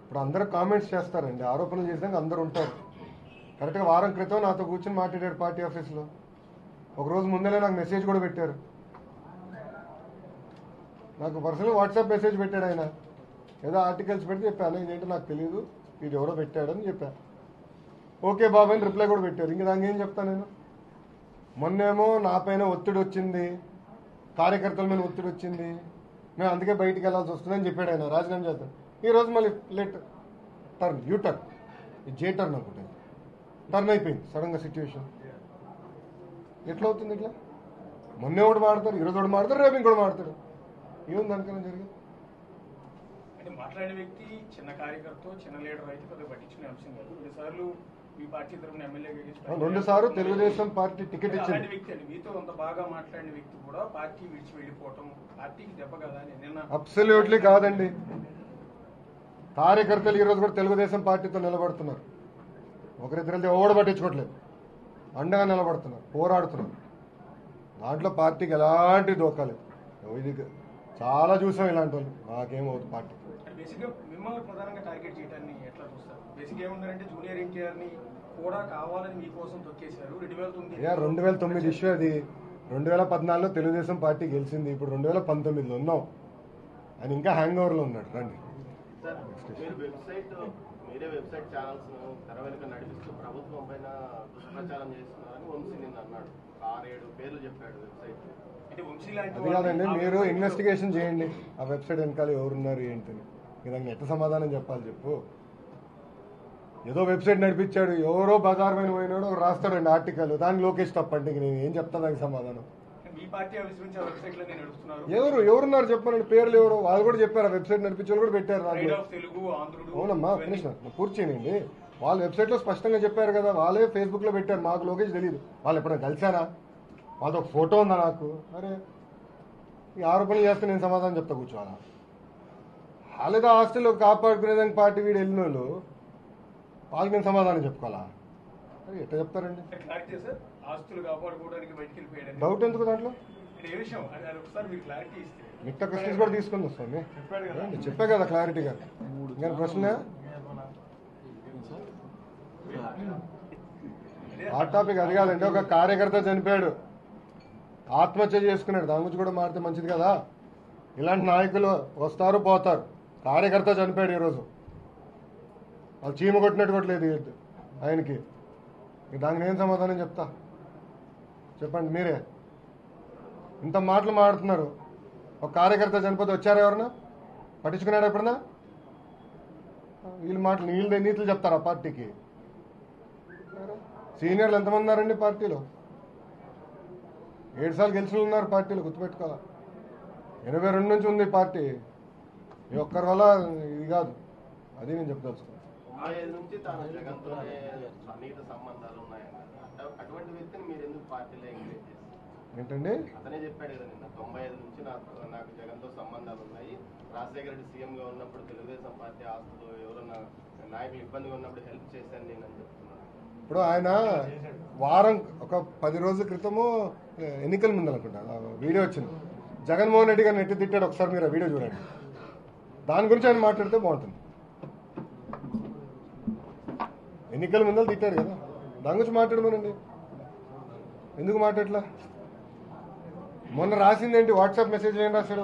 ఇప్పుడు అందరూ కామెంట్స్ చేస్తారండి ఆరోపణలు చేసినాక అందరూ ఉంటారు కరెక్ట్గా వారం క్రితం నాతో కూర్చొని మాట్లాడారు పార్టీ ఆఫీస్లో ఒక రోజు ముందరే నాకు మెసేజ్ కూడా పెట్టారు నాకు పర్సనల్ వాట్సాప్ మెసేజ్ పెట్టాడు ఆయన ఏదో ఆర్టికల్స్ పెడితే చెప్పాను ఇదేంటో నాకు తెలియదు ఇది ఎవడో పెట్టాడని చెప్పా ఓకే బాబు అని రిప్లై కూడా పెట్టారు ఇంక దానికి ఏం చెప్తాను నేను మొన్నేమో నా పైన ఒత్తిడి వచ్చింది కార్యకర్తల మీద ఒత్తిడి వచ్చింది మేము అందుకే బయటికి వెళ్ళాల్సి వస్తుందని చెప్పాడు ఆయన రాజీనామా చేద్దాం ఈ రోజు మళ్ళీ left turn U turn J turn అనుకుంటుంది టర్న్ అయిపోయింది సడన్గా సిచ్యువేషన్ ఎట్లా అవుతుంది ఇట్లా మొన్నే ఒకటి మాడతారు ఈరోజు ఒకటి మాడతారు రేపు ఇంకోటి మాడతారు ఏముంది అనుకన్నా జరిగింది అంటే మాట్లాడే వ్యక్తి చిన్న కార్యకర్త చిన్న లీడర్ అయితే పెద్ద పట్టించుకునే అంశం కాదు రెండు సార్లు మీ పార్టీ తరఫున ఎమ్మెల్యేగా రెండు సార్లు తెలుగుదేశం పార్టీ టికెట్ అలాంటి ఇచ్చింది వ్యక్తి అండి మీతో అంత బాగా మాట్లాడిన వ్యక్తి కూడా పార్టీ విడిచి వెళ్ళిపోవటం పార్టీకి దెబ్బ కదా అని నిన్న అబ్సల్యూట్లీ కాదండి కార్యకర్తలు ఈరోజు కూడా తెలుగుదేశం పార్టీతో నిలబడుతున్నారు ఒకరిద్దరితో ఓడ పట్టించుకోవట్లేదు అండగా నిలబడుతున్నారు పోరాడుతున్నారు దాంట్లో పార్టీకి ఎలాంటి దోకాలేదు ఇది చాలా చూసాం ఇలాంటి వాళ్ళు మాకేమవుతుంది పార్టీ అంటే బేసిక్గా మిమ్మల్ని ప్రధానంగా టార్గెట్ చేయడాన్ని ఎట్లా చూస్తారు బేసిక్ ఏముందంటే జూనియర్ ఎన్టీఆర్ ని కూడా కావాలని మీకోసం తొక్కేశారు రెండు వేల తొమ్మిది అయ్యా రెండు వేల తొమ్మిది ఇష్యూ అది రెండు వేల పద్నాలుగులో తెలుగుదేశం పార్టీ గెలిచింది ఇప్పుడు రెండు వేల పంతొమ్మిదిలో ఉన్నాం ఆయన ఇంకా హ్యాంగ్ ఓవర్లో ఉన్నాడు రండి సార్ మీరు వెబ్సైట్ మీరే వెబ్సైట్ ఛానల్స్ తెర వెనుక నడిపిస్తూ ప్రభుత్వం పైన దుష్ప్రచారం చేస్తున్నారని వంశీ నిన్న అన్నాడు ఆరేడు పేర్లు చెప్పాడు వెబ్సైట్ అంటే వంశీ లాంటి అది కాదండి వాళ్ళని- మీరు ఇన్వెస్టిగేషన్ చేయండి ఆ వెబ్సైట్ వెనకాల ఎవరున్నారు ఏంటని దానికి ఎట్ట సమాధానం చెప్పాలి చెప్పు ఏదో వెబ్సైట్ నడిపించాడు ఎవరో బజార్ పైన పోయినాడు ఒకడు రాస్తాడండి ఆర్టికల్ దానికి లోకేష్ తప్పండి ఇంక నేను ఏం చెప్తా దానికి సమాధానం మీ పార్టీ ఆఫీస్ నుంచి ఆ వెబ్సైట్ లో నేను నడుస్తున్నారు ఎవరు ఎవరున్నారు చెప్పండి పేర్లు ఎవరు వాళ్ళు కూడా చెప్పారు ఆ వెబ్సైట్ నడిపించే వాళ్ళు కూడా పెట్టారు ప్రైడ్ దాంట్లో ఆఫ్ తెలుగు ఆంధ్రుడు అవునమ్మా ఇవన్నీ. ఫినిష్ పూర్తి చేయండి వాళ్ళ వెబ్సైట్లో స్పష్టంగా చెప్పారు కదా వాళ్ళే ఫేస్బుక్లో పెట్టారు మాకు లోకేష్ తెలియదు వాళ్ళు ఎప్పుడైనా కలిసారా వాళ్ళతో ఒక ఫోటో ఉందా నాకు అరే ఈ ఆరోపణలు చేస్తే నేను సమాధానం చెప్తా కూర్చోవాలా వాళ్ళేదో హాస్టల్లో కాపాడుకునేదానికి పార్టీ వీడు వెళ్ళిన వాళ్ళు వాళ్ళకి నేను సమాధానం చెప్పుకోవాలా అరే ఎట్లా చెప్తారండి క్లారిటీ సార్ ఆస్తులు కాపాడుకోవడానికి బయటికి వెళ్ళిపోయాడని డౌట్ ఎందుకు దాంట్లో అంటే ఏ విషయం అది అది ఒకసారి మీరు క్లారిటీ ఇస్తే మిగతా క్వశ్చన్స్ కూడా తీసుకొని వస్తాను చెప్పాడు కదా ఏంటి? చెప్పే కదా క్లారిటీగా ఇంకా ప్రశ్న ఆ టాపిక్ అది కాదండి ఒక కార్యకర్త చనిపోయాడు ఆత్మహత్య చేసుకున్నాడు దాని గురించి కూడా మారితే మంచిది కదా ఇలాంటి నాయకులు వస్తారు పోతారు కార్యకర్త చనిపోయాడు ఈరోజు వాళ్ళు చీమ కొట్టినట్టు కొట్టలేదు ఈ- ఆయనకి ఇక దానికి నేను సమాధానం చెప్తా చెప్పండి మీరే ఇంత మాటలు మాడుతున్నారు ఒక కార్యకర్త చనిపోతే వచ్చారా ఎవరన్నా పట్టించుకున్నాడు ఎప్పుడన్నా వీళ్ళు మాటలు నీళ్ళు నీతులు చెప్తారా పార్టీకి సీనియర్లు ఎంతమంది ఉన్నారండి పార్టీలో ఏడు సార్లు గెలిచిన వాళ్ళు ఉన్నారు పార్టీలో గుర్తుపెట్టుకోవాలా ఎనభై రెండు నుంచి ఉంది పార్టీ ఈ ఒక్కరి వల్ల ఇది కాదు అది నేను చెప్పదలుచుకున్నాను తొంభై ఐదు నుంచి తాను జగన్తోనే సన్నిహిత సంబంధాలు ఉన్నాయన్నారు అట- అటువంటి వ్యక్తిని మీరు ఎందుకు పార్టీలో ఎంకరేజ్ చేస్తారు ఏంటండి అతనే చెప్పాడు కదా నిన్న తొంభై ఐదు నుంచి నాకు నాకు జగన్తో సంబంధాలు ఉన్నాయి రాజశేఖర రెడ్డి సీఎం గా ఉన్నప్పుడు తెలుగుదేశం పార్టీ ఆస్తులు ఎవరన్నా నాయకులు ఇబ్బందిగా ఉన్నప్పుడు హెల్ప్ చేశాను నేను అని చెప్తున్నాను ఇప్పుడు ఆయన వారం ఒక పది రోజుల క్రితము ఎన్నికల ముందు అనుకుంటా ఆ వీడియో వచ్చింది జగన్మోహన్ రెడ్డి గారిని ఎట్టి తిట్టాడు ఒకసారి మీరు ఆ వీడియో చూడండి దాని గురించి ఆయన మాట్లాడితే బాగుంటుంది ఎన్నికల ముందర తిట్టాడు కదా దాని గురించి మాట్లాడమనండి ఎందుకు మాట్లాడలా మొన్న రాసింది ఏంటి వాట్సాప్ మెసేజ్ ఏం రాశాడు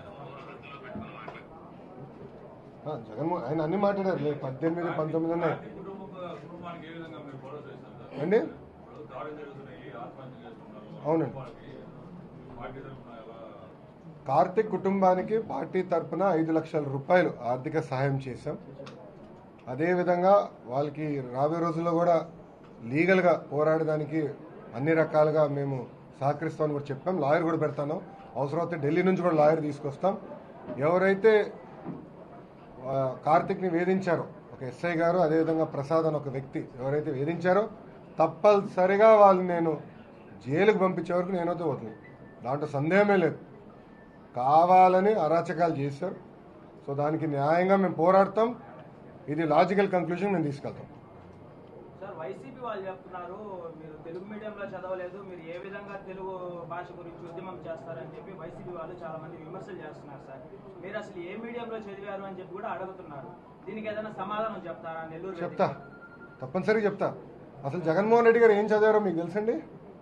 ఆ, జగన్మోహన్ ఆయన అన్ని మాట్లాడారు లేదు పద్దెనిమిది పంతొమ్మిది ఉన్నాయి కుటుంబానికి ఏ విధంగా మీరు భరోసా ఇస్తారు సార్? అండి ఇప్పుడు దాడులు జరుగుతున్నాయి ఆత్మహత్య చేస్తున్నారు అవునండి. కుటుంబానికి పార్టీ తరఫున ఎలా కార్తిక్ కుటుంబానికి పార్టీ తరపున ఐదు లక్షల రూపాయలు ఆర్థిక సహాయం చేశాం అదేవిధంగా వాళ్ళకి రాబోయే రోజుల్లో కూడా లీగల్గా పోరాడడానికి అన్ని రకాలుగా మేము సహకరిస్తామని కూడా చెప్పాం లాయర్ కూడా పెడతాను అవసరమైతే ఢిల్లీ నుంచి కూడా లాయర్ తీసుకొస్తాం ఎవరైతే ఆ, కార్తిక్ని వేధించారో ఒక ఎస్ఐ గారు అదేవిధంగా ప్రసాద్ అని ఒక వ్యక్తి ఎవరైతే వేధించారో తప్పనిసరిగా వాళ్ళని నేను జైలుకు పంపించే వరకు నేనైతే పోతుంది దాంట్లో సందేహమే లేదు కావాలని అరాచకాలు చేశారు సో దానికి న్యాయంగా మేము పోరాడతాం ఇది లాజికల్ కంక్లూజన్ మేము తీసుకెళ్తాం సార్ వైసీపీ వాళ్ళు చెప్తున్నారు మీరు తెలుగు మీడియంలో చదవలేదు మీరు ఏ విధంగా తెలుగు భాష గురించి ఉద్యమం చేస్తారని చెప్పి వైసీపీ వాళ్ళు చాలా మంది విమర్శలు చేస్తున్నారు సార్ మీరు అసలు ఏ మీడియంలో చదివారు అని చెప్పి కూడా అడుగుతున్నారు దీనికి ఏదైనా సమాధానం చెప్తారా నెల్లూరు చెప్తా తప్పనిసరిగా చెప్తా అసలు జగన్మోహన్ రెడ్డి గారు ఏం చదివారో మీకు తెలుసండి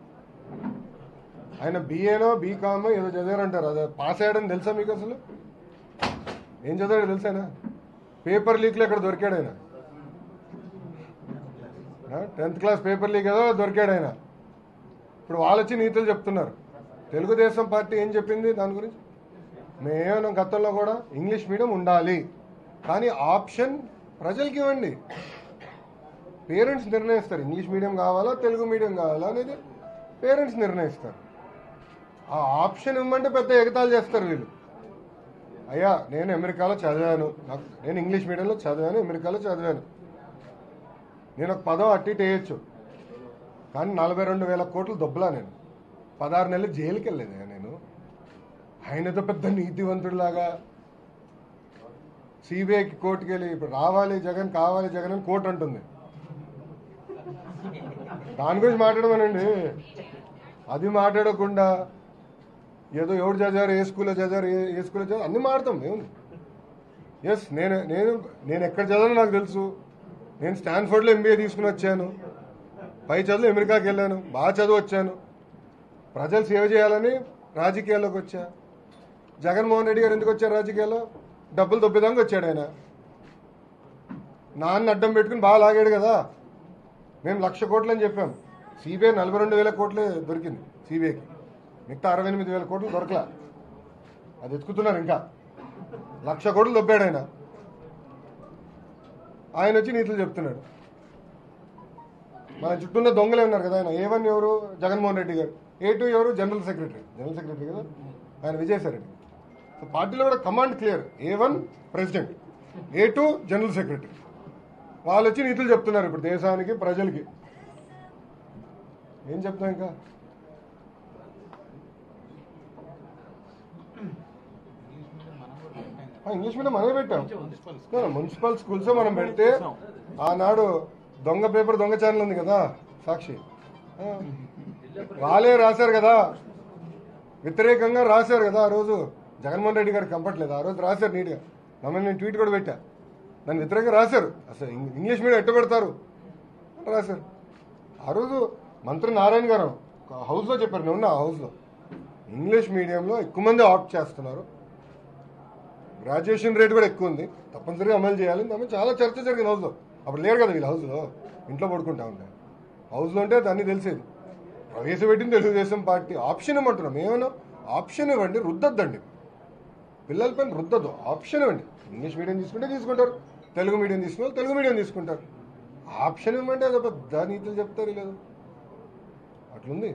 ఆయన బీఏనో బీకామ్ ఏదో చదివారంటారు అదే పాస్ అయ్యాడని తెలుసా మీకు అసలు ఏం చదివాడో తెలుసానా పేపర్ లీక్లో ఎక్కడ దొరికాడు ఆయన టెన్త్ క్లాస్ పేపర్ లీక్ ఏదో దొరికాడు ఆయన ఇప్పుడు వాళ్ళు వచ్చి నీతులు చెప్తున్నారు తెలుగుదేశం పార్టీ ఏం చెప్పింది దాని గురించి మేము గతంలో కూడా ఇంగ్లీష్ మీడియం ఉండాలి కానీ ఆప్షన్ ప్రజలకి ఇవ్వండి పేరెంట్స్ నిర్ణయిస్తారు ఇంగ్లీష్ మీడియం కావాలా తెలుగు మీడియం కావాలా అనేది పేరెంట్స్ నిర్ణయిస్తారు ఆ ఆప్షన్ ఇవ్వమంటే పెద్ద ఎగతాలు చేస్తారు వీళ్ళు అయ్యా నేను అమెరికాలో చదివాను నాకు నేను ఇంగ్లీష్ మీడియంలో చదివాను అమెరికాలో చదివాను నేను ఒక పదం అట్టి ఇటు వేయచ్చు కానీ నలభై రెండు వేల కోట్లు దొబ్బలా నేను పదహారు నెలలు జైలుకి వెళ్ళలేదు నేను ఆయనతో పెద్ద నీతివంతుడిలాగా సిబిఐకి కోర్టుకి వెళ్ళి ఇప్పుడు రావాలి జగన్ కావాలి జగన్ అని కోర్టు అంటుంది దాని గురించి మాట్లాడమనండి అది మాట్లాడకుండా ఏదో ఎవడు చదివారు ఏ స్కూల్లో చదివారు ఏ ఏ స్కూల్లో చదివారు అన్ని మాడతాం ఏముంది ఎస్ నేను నేను నేను ఎక్కడ చదివానో నాకు తెలుసు నేను స్టాన్ఫర్డ్లో ఎంబీఏ తీసుకుని వచ్చాను పై చదువు అమెరికాకి వెళ్ళాను బాగా చదువు వచ్చాను ప్రజలు సేవ చేయాలని రాజకీయాల్లోకి వచ్చా జగన్మోహన్ రెడ్డి గారు ఎందుకు వచ్చారు రాజకీయాల్లో డబ్బులు దొబ్బేదానికి వచ్చాడు ఆయన నాన్న అడ్డం పెట్టుకుని బాగా లాగాడు కదా మేము లక్ష కోట్లు అని చెప్పాం సిబిఐ నలభై రెండు వేల కోట్లే దొరికింది సిబిఐకి మిగతా అరవై ఎనిమిది వేల కోట్లు దొరకలా అది ఎత్తుకుతున్నారు ఇంకా లక్ష కోట్లు దొబ్బాడు ఆయన ఆయన వచ్చి నీతులు చెప్తున్నాడు మన చుట్టూ ఉన్న దొంగలే ఉన్నారు కదా ఆయన ఏ వన్ ఎవరు జగన్మోహన్ రెడ్డి గారు ఏ టూ ఎవరు జనరల్ సెక్రటరీ జనరల్ సెక్రటరీ కదా ఆయన విజయసాయి రెడ్డి సో పార్టీలో కూడా command clear A one president A two general secretary వాళ్ళు వచ్చి నీతులు చెప్తున్నారు ఇప్పుడు దేశానికి ప్రజలకి ఏం చెప్తాం ఇంకా ఆ, ఇంగ్లీష్ మీడియం మనమే పెట్టాం No, no, మున్సిపల్ స్కూల్స్ మనం పెడితే ఆనాడు దొంగ పేపర్ దొంగ ఛానల్ ఉంది కదా సాక్షి ఆ, వాళ్ళే రాశారు కదా వ్యతిరేకంగా రాశారు కదా ఆ రోజు జగన్మోహన్ రెడ్డి గారికి కంపట్లేదు ఆ రోజు రాశారు నీట్గా మమ్మల్ని నేను ట్వీట్ కూడా పెట్టా దాన్ని వ్యతిరేకంగా రాశారు అసలు ఇంగ్- ఇంగ్లీష్ మీడియం ఎట్ట పెడతారు అని రాశారు ఆ రోజు మంత్రి నారాయణ గారు ఒక హౌస్లో చెప్పారు నేను ఉన్నా ఆ హౌస్లో ఇంగ్లీష్ మీడియంలో ఎక్కువ మంది ఆప్ట్ చేస్తున్నారు గ్రాడ్యుయేషన్ రేట్ కూడా ఎక్కువ ఉంది తప్పనిసరిగా అమలు చేయాలి దాని మీద చాలా చర్చ జరిగింది హౌస్లో అప్పుడు లేరు కదా వీళ్ళు హౌస్లో ఇంట్లో పడుకుంటా ఉంటాయి హౌస్లో ఉంటే దాన్ని తెలిసేది ప్రవేశపెట్టింది తెలుగుదేశం పార్టీ ఆప్షన్ ఇవ్వమంటున్నాం ఏమన్నా ఆప్షన్ ఇవ్వండి రుద్దొద్దండి పిల్లల పైన రుద్దొద్దు ఆప్షన్ ఇవ్వండి ఇంగ్లీష్ మీడియం తీసుకుంటే తీసుకుంటారు తెలుగు మీడియం తీసుకున్న వాళ్ళు తెలుగు మీడియం తీసుకుంటారు ఆప్షన్ ఇవ్వమంటే అదొక నీతులు చెప్తారు లేదు అట్లుంది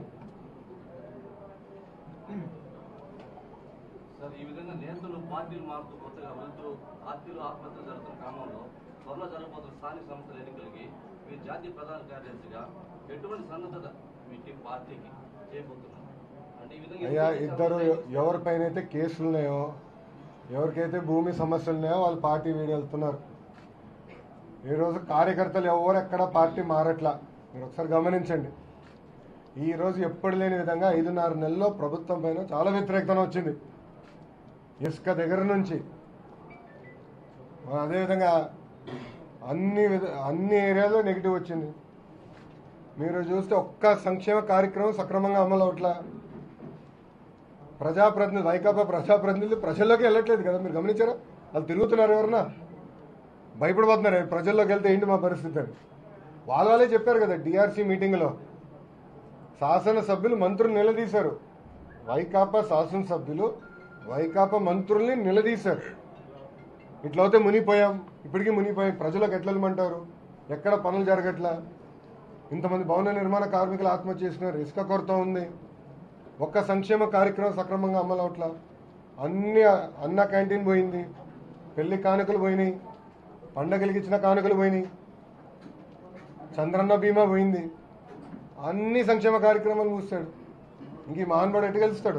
సార్ ఈ విధంగా నేతలు పార్టీలు మారుతూ కొత్తగా వెళ్తూ పార్టీలు ఆత్మహత్యలు జరుగుతున్న క్రమంలో త్వరలో జరగబోతున్న స్థానిక సంస్థల ఎన్నికలకి మీరు జాతీయ ప్రధాన కార్యదర్శిగా ఎటువంటి సన్నద్ధత మీ టీం పార్టీకి చేయబోతున్నారు అంటే ఈ విధంగా అయ్యా ఎన్నికల ఇద్దరు సమస్య- ఎవరిపైన అయితే కేసులు ఉన్నాయో ఎవరికైతే భూమి సమస్యలు ఉన్నాయో వాళ్ళు పార్టీ వీడి వెళ్తున్నారు ఈ రోజు కార్యకర్తలు ఎవరు ఎక్కడ పార్టీ మారట్లా మీరు ఒకసారి గమనించండి ఈ రోజు ఎప్పుడు లేని విధంగా ఐదున్నర నెలల్లో ప్రభుత్వం పైన చాలా వ్యతిరేకత వచ్చింది ఇసుక దగ్గర నుంచి అదేవిధంగా అన్ని విధ అన్ని ఏరియాలో నెగిటివ్ వచ్చింది మీరు చూస్తే ఒక్క సంక్షేమ కార్యక్రమం సక్రమంగా అమలు అవట్లా ప్రజాప్రతినిధులు వైకాపా ప్రజాప్రతినిధులు ప్రజల్లోకి వెళ్ళట్లేదు కదా మీరు గమనించారా వాళ్ళు తిరుగుతున్నారు ఎవరన్నా భయపడిపోతున్నారు ప్రజల్లోకి వెళ్తే ఏంటి మా పరిస్థితి అని వాళ్ళ వాళ్ళే చెప్పారు కదా డిఆర్సీ మీటింగ్లో శాసనసభ్యులు మంత్రులు నిలదీశారు వైకాపా శాసనసభ్యులు వైకాపా మంత్రుల్ని నిలదీశారు ఇట్లయితే మునిగిపోయాం ఇప్పటికీ మునిగిపోయాం ప్రజలకు ఎట్లా వెళ్ళమంటారు ఎక్కడ పనులు జరగట్లా ఇంతమంది భవన నిర్మాణ కార్మికులు ఆత్మహత్య చేసినారు ఇసుక కొరత ఉంది ఒక్క సంక్షేమ కార్యక్రమం సక్రమంగా అమలు అవట్లా అన్ని అన్న క్యాంటీన్ పోయింది పెళ్లి కానుకలు పోయినాయి పండగలకి ఇచ్చిన కానుకలు పోయినాయి చంద్రన్న బీమా పోయింది అన్ని సంక్షేమ కార్యక్రమాలు మూస్తాడు ఇంక ఈ మహానుభావుడు ఎట్టు గెలుస్తాడు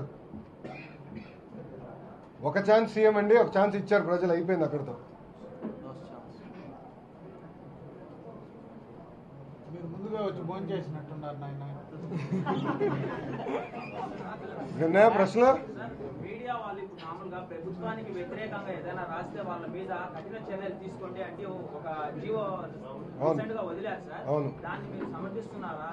ఒక ఛాన్స్ సీఎం అండి ఒక ఛాన్స్ ఇచ్చారు ప్రజలు అయిపోయింది అక్కడితో మీరు ముందుగా వచ్చి భోజనం చేసినట్టున్నారు నాయన ఉన్నాయా ప్రశ్నలు సార్, మీడియా వాళ్ళు ఇప్పుడు మామూలుగా ప్రభుత్వానికి వ్యతిరేకంగా ఏదైనా రాస్తే వాళ్ళ మీద కఠిన చర్యలు తీసుకోండి అంటే ఒక జీవో అవును. రీసెంట్ గా వదిలారు సార్ అవును. దాన్ని మీరు సమర్థిస్తున్నారా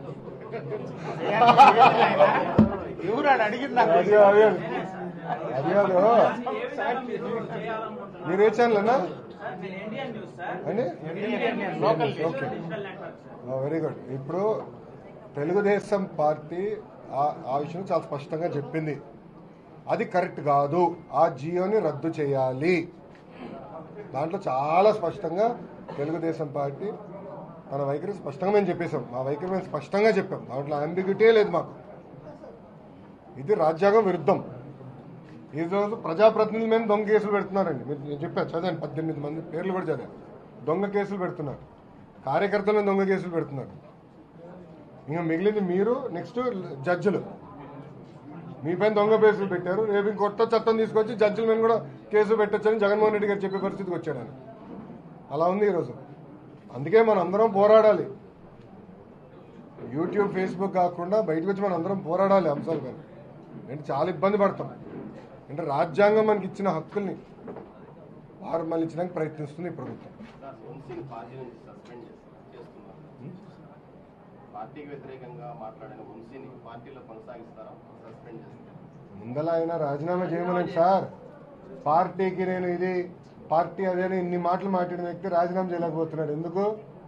ఎవరు ఆడు అడిగింది నాకు అది అది నేనే సార్. అది కాదు దాన్ని ఏ విధంగా మీరు చేయాలనుకుంటున్నారు? మీరు ఏ ఛానల్ అన్నా సార్, నేను ఇండియన్ న్యూస్ సార్ అండి Indian news local digital okay digital network sir very good ఇప్పుడు తెలుగుదేశం పార్టీ ఆ- ఆ విషయం చాలా స్పష్టంగా చెప్పింది అది కరెక్ట్ కాదు ఆ జియోని రద్దు చేయాలి దాంట్లో చాలా స్పష్టంగా తెలుగుదేశం పార్టీ మన వైఖరి స్పష్టంగా మేము చెప్పేశాం మా వైఖరి మేము స్పష్టంగా చెప్పాం దాంట్లో అంబిగ్యూటీ లేదు మాకు ఇది రాజ్యాంగం విరుద్ధం ఈ రోజు ప్రజాప్రతినిధుల మీద దొంగ కేసులు పెడుతున్నారండి మీరు నేను చెప్పాను చదివాను పద్దెనిమిది మంది పేర్లు కూడా చదివాను దొంగ కేసులు పెడుతున్నారు కార్యకర్తల మీద దొంగ కేసులు పెడుతున్నారు ఇంకా మిగిలింది మీరు నెక్స్ట్ జడ్జిలు మీ పైన దొంగ కేసులు పెట్టారు రేపు ఇంక కొత్త చట్టం తీసుకొచ్చి జడ్జిల మీద కూడా కేసులు పెట్టొచ్చని జగన్మోహన్ రెడ్డి గారు చెప్పే పరిస్థితికి వచ్చాడు ఆయన అలా ఉంది ఈరోజు అందుకే మనం అందరం పోరాడాలి యూట్యూబ్ ఫేస్బుక్ కాకుండా బయటకు వచ్చి మనం అందరం పోరాడాలి అంశాలు కానీ అంటే చాలా ఇబ్బంది పడతాం అంటే రాజ్యాంగం మనకి ఇచ్చిన హక్కుల్ని వారు మళ్ళీ ఇచ్చడానికి ప్రయత్నిస్తుంది ఈ ప్రభుత్వం సార్ వంశీని పార్టీ నుంచి సస్పెండ్ చేస్తున్నారు చేస్తున్నారు పార్టీకి వ్యతిరేకంగా మాట్లాడిన వంశీని పార్టీలో కొనసాగిస్తారా సస్పెండ్ చేస్తారా ముందల ఆయన రాజీనామా చేయమనండి సార్ పార్టీకి నేను ఇది పార్టీ అదే అని ఇన్ని మాటలు మాట్లాడిన వ్యక్తి రాజీనామా చేయలేకపోతున్నాడు ఎందుకు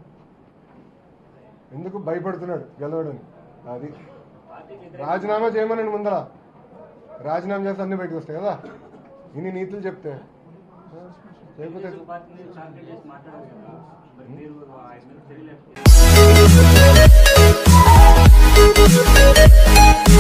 ఎందుకు భయపడుతున్నాడు గెలవడని అది రాజీనామా చేయమనండి ముందల రాజీనామా చేస్తే అన్ని బయటకు వస్తాయి కదా ఇన్ని నీతులు చెప్తే చేయకపోతే పార్టీని టార్గెట్ చేసి మాట్లాడారు కదా మరి మీరు ఆయన మీద చర్యలు